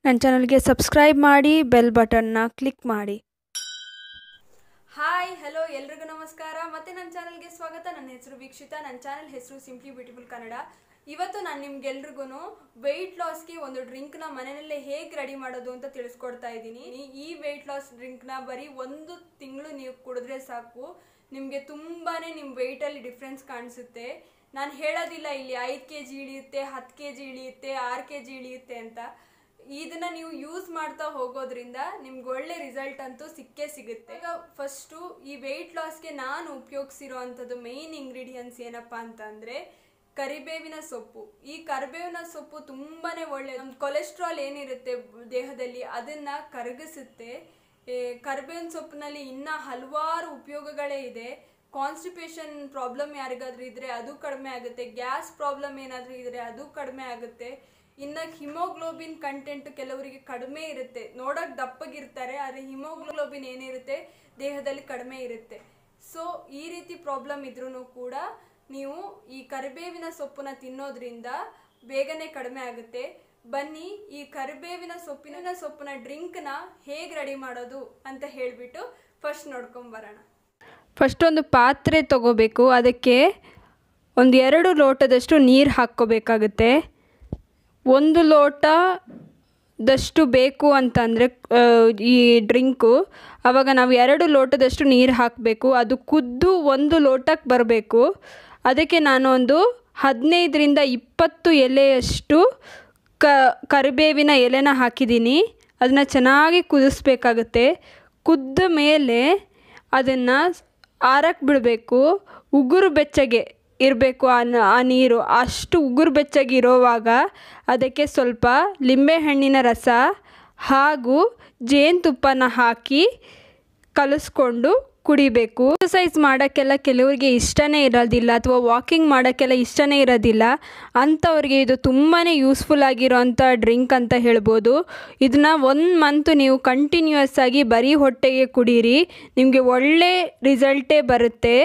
ನನ್ನ ಚಾನಲ್ಗೆ ಸಬ್ಸ್ಕ್ರೈಬ್ ಮಾಡಿ ಬೆಲ್ ಬಟನ್ನ ಕ್ಲಿಕ್ ಮಾಡಿ ಹಾಯ್ ಹಲೋ ಎಲ್ರಿಗೂ ನಮಸ್ಕಾರ ಮತ್ತೆ ನನ್ನ ಚಾನಲ್ಗೆ ಸ್ವಾಗತ ನನ್ನ ಹೆಸರು ವೀಕ್ಷಿತಾ ನನ್ನ ಚಾನಲ್ ಹೆಸರು ಸಿಂಪ್ಲಿ ಬ್ಯೂಟಿಫುಲ್ ಕನ್ನಡ ಇವತ್ತು ನಾನು ನಿಮ್ಗೆಲ್ರಿಗೂ ವೆಯ್ಟ್ ಲಾಸ್ಗೆ ಒಂದು ಡ್ರಿಂಕ್ನ ಮನೆಯಲ್ಲೇ ಹೇಗೆ ರೆಡಿ ಮಾಡೋದು ಅಂತ ತಿಳಿಸ್ಕೊಡ್ತಾ ಇದ್ದೀನಿ ಈ ವೆಯ್ಟ್ ಲಾಸ್ ಡ್ರಿಂಕ್ನ ಬರೀ ಒಂದು ತಿಂಗಳು ನೀವು ಕುಡಿದ್ರೆ ಸಾಕು ನಿಮಗೆ ತುಂಬಾ ನಿಮ್ಮ ವೆಯ್ಟಲ್ಲಿ ಡಿಫ್ರೆನ್ಸ್ ಕಾಣಿಸುತ್ತೆ ನಾನು ಹೇಳೋದಿಲ್ಲ ಇಲ್ಲಿ ಐದು ಕೆ ಜಿ ಇಳಿಯುತ್ತೆ ಹತ್ತು ಕೆ ಜಿ ಇಳಿಯುತ್ತೆ ಆರು ಕೆ ಜಿ ಇಳಿಯುತ್ತೆ ಅಂತ ಇದನ್ನ ನೀವು ಯೂಸ್ ಮಾಡ್ತಾ ಹೋಗೋದ್ರಿಂದ ನಿಮ್ಗೆ ಒಳ್ಳೆ ರಿಸಲ್ಟ್ ಅಂತೂ ಸಿಕ್ಕೇ ಸಿಗುತ್ತೆ ಈಗ ಫಸ್ಟು ಈ ವೆಯ್ಟ್ ಲಾಸ್ಗೆ ನಾನು ಉಪಯೋಗಿಸಿರೋ ಅಂಥದ್ದು ಮೇಯ್ನ್ ಇಂಗ್ರೀಡಿಯೆಂಟ್ಸ್ ಏನಪ್ಪ ಅಂತಂದರೆ ಕರಿಬೇವಿನ ಸೊಪ್ಪು ಈ ಕರಿಬೇವಿನ ಸೊಪ್ಪು ತುಂಬಾ ಒಳ್ಳೆ ನಮ್ಮ ಕೊಲೆಸ್ಟ್ರಾಲ್ ಏನಿರುತ್ತೆ ದೇಹದಲ್ಲಿ ಅದನ್ನು ಕರಗಿಸುತ್ತೆ ಏ, ಕರಿಬೇವಿನ ಸೊಪ್ಪಿನಲ್ಲಿ ಇನ್ನೂ ಹಲವಾರು ಉಪಯೋಗಗಳೇ ಇದೆ ಕಾನ್ಸ್ಟಿಪೇಷನ್ ಪ್ರಾಬ್ಲಮ್ ಯಾರಿಗಾದ್ರೂ ಇದ್ರೆ ಅದು ಕಡಿಮೆ ಆಗುತ್ತೆ ಗ್ಯಾಸ್ ಪ್ರಾಬ್ಲಮ್ ಏನಾದರೂ ಇದ್ರೆ ಅದು ಕಡಿಮೆ ಆಗುತ್ತೆ ಇನ್ನು ಹಿಮೋಗ್ಲೋಬಿನ್ ಕಂಟೆಂಟ್ ಕೆಲವರಿಗೆ ಕಡಿಮೆ ಇರುತ್ತೆ ನೋಡಕ್ ದಪ್ಪಗಿರ್ತಾರೆ ಆದರೆ ಹಿಮೋಗ್ಲೋಬಿನ್ ಏನಿರುತ್ತೆ ದೇಹದಲ್ಲಿ ಕಡಿಮೆ ಇರುತ್ತೆ ಸೊ ಈ ರೀತಿ ಪ್ರಾಬ್ಲಮ್ ಇದ್ರೂ ಕೂಡ ನೀವು ಈ ಕರಿಬೇವಿನ ಸೊಪ್ಪನ್ನ ತಿನ್ನೋದ್ರಿಂದ ಬೇಗನೆ ಕಡಿಮೆ ಆಗುತ್ತೆ ಬನ್ನಿ ಈ ಕರಿಬೇವಿನ ಸೊಪ್ಪಿನ ಸೊಪ್ಪಿನ ಡ್ರಿಂಕ್ನ ಹೇಗೆ ರೆಡಿ ಮಾಡೋದು ಅಂತ ಹೇಳಿಬಿಟ್ಟು ಫಸ್ಟ್ ನೋಡ್ಕೊಂಬರೋಣ ಫಸ್ಟ್ ಒಂದು ಪಾತ್ರೆ ತಗೋಬೇಕು ಅದಕ್ಕೆ ಒಂದು ಎರಡು ಲೋಟದಷ್ಟು ನೀರು ಹಾಕ್ಕೋಬೇಕಾಗುತ್ತೆ ಒಂದು ಲೋಟದಷ್ಟು ಬೇಕು ಅಂತಂದರೆ ಈ ಡ್ರಿಂಕು ಆವಾಗ ನಾವು ಎರಡು ಲೋಟದಷ್ಟು ನೀರು ಹಾಕಬೇಕು ಅದು ಕುದ್ದು ಒಂದು ಲೋಟಕ್ಕೆ ಬರಬೇಕು ಅದಕ್ಕೆ ನಾನು ಒಂದು ಹದಿನೈದರಿಂದ ಇಪ್ಪತ್ತು ಎಲೆಯಷ್ಟು ಕ ಕರಿಬೇವಿನ ಎಲೆನ ಹಾಕಿದ್ದೀನಿ ಅದನ್ನು ಚೆನ್ನಾಗಿ ಕುದಿಸ್ಬೇಕಾಗುತ್ತೆ ಕುದ್ದ ಮೇಲೆ ಅದನ್ನು ಆರಕ್ಕೆ ಬಿಡಬೇಕು ಉಗುರು ಬೆಚ್ಚಗೆ ಇರಬೇಕು ಆ ನ- ಆ ನೀರು ಅಷ್ಟು ಉಗುರು ಬೆಚ್ಚಗೆ ಇರೋವಾಗ ಅದಕ್ಕೆ ಸ್ವಲ್ಪ ಲಿಂಬೆಹಣ್ಣಿನ ರಸ ಹಾಗೂ ಜೇನುತುಪ್ಪನ ಹಾಕಿ ಕಲಿಸ್ಕೊಂಡು ಕುಡಿಬೇಕು ಎಕ್ಸಸೈಸ್ ಮಾಡೋಕ್ಕೆಲ್ಲ ಕೆಲವರಿಗೆ ಇಷ್ಟನೇ ಇರೋದಿಲ್ಲ ಅಥವಾ ವಾಕಿಂಗ್ ಮಾಡೋಕ್ಕೆಲ್ಲ ಇಷ್ಟನೇ ಇರೋದಿಲ್ಲ ಅಂಥವ್ರಿಗೆ ಇದು ತುಂಬಾ ಯೂಸ್ಫುಲ್ ಆಗಿರೋಂಥ ಡ್ರಿಂಕ್ ಅಂತ ಹೇಳ್ಬೋದು ಇದನ್ನ ಒಂದು ಮಂತ್ ನೀವು ಕಂಟಿನ್ಯೂಯಸ್ ಆಗಿ ಬರೀ ಹೊಟ್ಟೆಗೆ ಕುಡೀರಿ ನಿಮಗೆ ಒಳ್ಳೆ ರಿಸಲ್ಟೇ ಬರುತ್ತೆ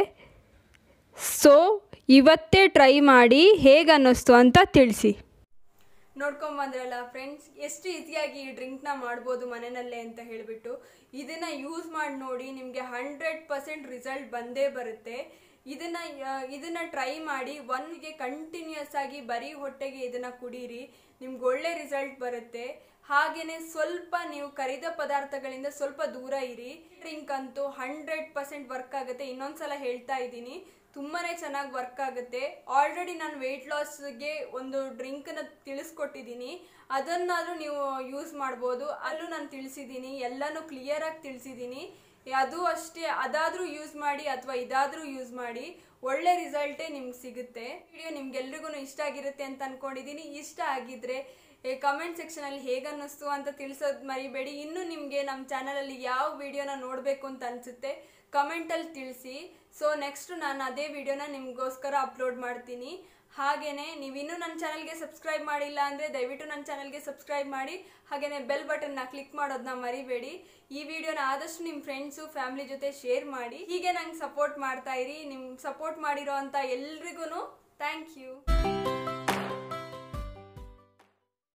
ಸೊ ಇವತ್ತೇ ಟ್ರೈ ಮಾಡಿ ಹೇಗೆ ಅನ್ನಿಸ್ತು ಅಂತ ತಿಳಿಸಿ ನೋಡ್ಕೊಂಬಂದ್ರಲ್ಲ ಫ್ರೆಂಡ್ಸ್ ಎಷ್ಟು ಈಸಿಯಾಗಿ ಈ ಡ್ರಿಂಕ್ನ ಮಾಡ್ಬೋದು ಮನೆಯಲ್ಲೇ ಅಂತ ಹೇಳಿಬಿಟ್ಟು ಇದನ್ನ ಯೂಸ್ ಮಾಡಿ ನೋಡಿ ನಿಮಗೆ ಹಂಡ್ರೆಡ್ ಪರ್ಸೆಂಟ್ ರಿಸಲ್ಟ್ ಬಂದೇ ಬರುತ್ತೆ ಇದನ್ನ ಆ, ಇದನ್ನ ಟ್ರೈ ಮಾಡಿ ಒನ್ಗೆ ಕಂಟಿನ್ಯೂಸ್ ಆಗಿ ಬರೀ ಹೊಟ್ಟೆಗೆ ಇದನ್ನ ಕುಡೀರಿ ನಿಮ್ಗೆ ಒಳ್ಳೆ ರಿಸಲ್ಟ್ ಬರುತ್ತೆ ಹಾಗೇನೆ ಸ್ವಲ್ಪ ನೀವು ಕರಿದ ಪದಾರ್ಥಗಳಿಂದ ಸ್ವಲ್ಪ ದೂರ ಇರಿ ಡ್ರಿಂಕ್ ಅಂತೂ ಹಂಡ್ರೆಡ್ ಪರ್ಸೆಂಟ್ ವರ್ಕ್ ಆಗುತ್ತೆ ಇನ್ನೊಂದ್ಸಲ ಹೇಳ್ತಾ ಇದ್ದೀನಿ ತುಂಬಾನೇ ಚೆನ್ನಾಗಿ ವರ್ಕ್ ಆಗುತ್ತೆ ಆಲ್ರೆಡಿ ನಾನು ವೆಯ್ಟ್ ಲಾಸ್ಗೆ ಒಂದು ಡ್ರಿಂಕ್ನ ತಿಳಿಸ್ಕೊಟ್ಟಿದ್ದೀನಿ ಅದನ್ನಾದರೂ ನೀವು ಯೂಸ್ ಮಾಡ್ಬೋದು ಅಲ್ಲೂ ನಾನು ತಿಳಿಸಿದ್ದೀನಿ ಎಲ್ಲನೂ ಕ್ಲಿಯರಾಗಿ ತಿಳಿಸಿದ್ದೀನಿ ಅದು ಅಷ್ಟೇ ಅದಾದರೂ ಯೂಸ್ ಮಾಡಿ ಅಥವಾ ಇದಾದರೂ ಯೂಸ್ ಮಾಡಿ ಒಳ್ಳೆ ರಿಸಲ್ಟೇ ನಿಮ್ಗೆ ಸಿಗುತ್ತೆ ವಿಡಿಯೋ ನಿಮ್ಗೆಲ್ರಿಗೂ ಇಷ್ಟ ಆಗಿರುತ್ತೆ ಅಂತ ಅನ್ಕೊಂಡಿದ್ದೀನಿ ಇಷ್ಟ ಆಗಿದ್ರೆ ಕಮೆಂಟ್ ಸೆಕ್ಷನಲ್ಲಿ ಹೇಗೆ ಅನ್ನಿಸ್ತು ಅಂತ ತಿಳಿಸೋದು ಮರಿಬೇಡಿ ಇನ್ನು ನಿಮಗೆ ನಮ್ಮ ಚಾನಲಲ್ಲಿ ಯಾವ ವಿಡಿಯೋನ ನೋಡಬೇಕು ಅಂತ ಅನಿಸುತ್ತೆ ಕಮೆಂಟಲ್ಲಿ ತಿಳಿಸಿ ಸೊ ನೆಕ್ಸ್ಟ್ ನಾನು ಅದೇ ವಿಡಿಯೋನ ನಿಮಗೋಸ್ಕರ ಅಪ್ಲೋಡ್ ಮಾಡ್ತೀನಿ ಹಾಗೆಯೇ ನೀವಿನ್ನೂ ನನ್ನ ಚಾನಲ್ಗೆ ಸಬ್ಸ್ಕ್ರೈಬ್ ಮಾಡಿಲ್ಲ ಅಂದರೆ ದಯವಿಟ್ಟು ನನ್ನ ಚಾನಲ್ಗೆ ಸಬ್ಸ್ಕ್ರೈಬ್ ಮಾಡಿ ಹಾಗೆಯೇ ಬೆಲ್ ಬಟನ್ನ ಕ್ಲಿಕ್ ಮಾಡೋದನ್ನ ಮರಿಬೇಡಿ ಈ ವಿಡಿಯೋನ ಆದಷ್ಟು ನಿಮ್ಮ ಫ್ರೆಂಡ್ಸು ಫ್ಯಾಮಿಲಿ ಜೊತೆ ಶೇರ್ ಮಾಡಿ ಹೀಗೆ ನಂಗೆ ಸಪೋರ್ಟ್ ಮಾಡ್ತಾ ಇರಿ ನಿಮ್ಮ ಸಪೋರ್ಟ್ ಮಾಡಿರೋ ಅಂಥ ಎಲ್ರಿಗೂ ಥ್ಯಾಂಕ್ ಯು